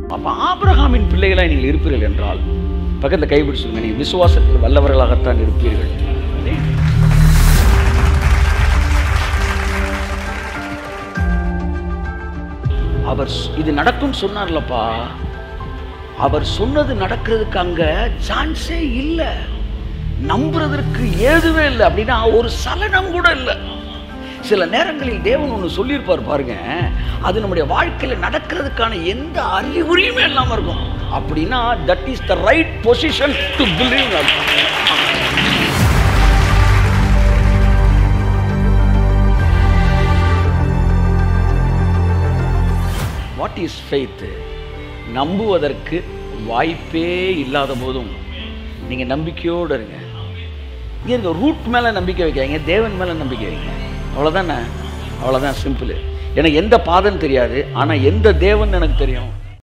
அப்ப ஆபிரகாமின் பிள்ளைகளாய் நீங்கள் இருப்பீர்கள் என்றால் பக்கத்தில் கைப்பிடி சொல்லுங்க நீங்கள் விசுவாசத்தில் வல்லவர்களாகத்தான் இருப்பீர்கள் அவர் சொ- இது நடக்கும் சொன்னார்லப்பா அவர் சொன்னது நடக்கிறதுக்கு அங்க சான்ஸே இல்லை நம்புறதற்கு ஏதுவே இல்லை அப்படின்னா ஒரு சலனம் கூட இல்லை சில நேரங்களில் தேவன் ஒன்று சொல்லியிருப்பார் பாருங்க அது நம்முடைய வாழ்க்கையில் நடக்கிறதுக்கான எந்த அறிகுறியுமே இல்லாமல் இருக்கும் அப்படின்னா that is the right position to believe what is faith நம்புவதற்கு வாய்ப்பே இல்லாத போதும் நீங்கள் நம்பிக்கையோடு இருங்க இங்கே இருக்க ரூட் மேலே நம்பிக்கை வைக்காதீங்க தேவன் மேலே நம்பிக்கை வைங்க அவ்வளோதானே அவ்வளோதான் சிம்பிள் எனக்கு எந்த பாதம் தெரியாது ஆனால் எந்த தேவன் எனக்கு தெரியும்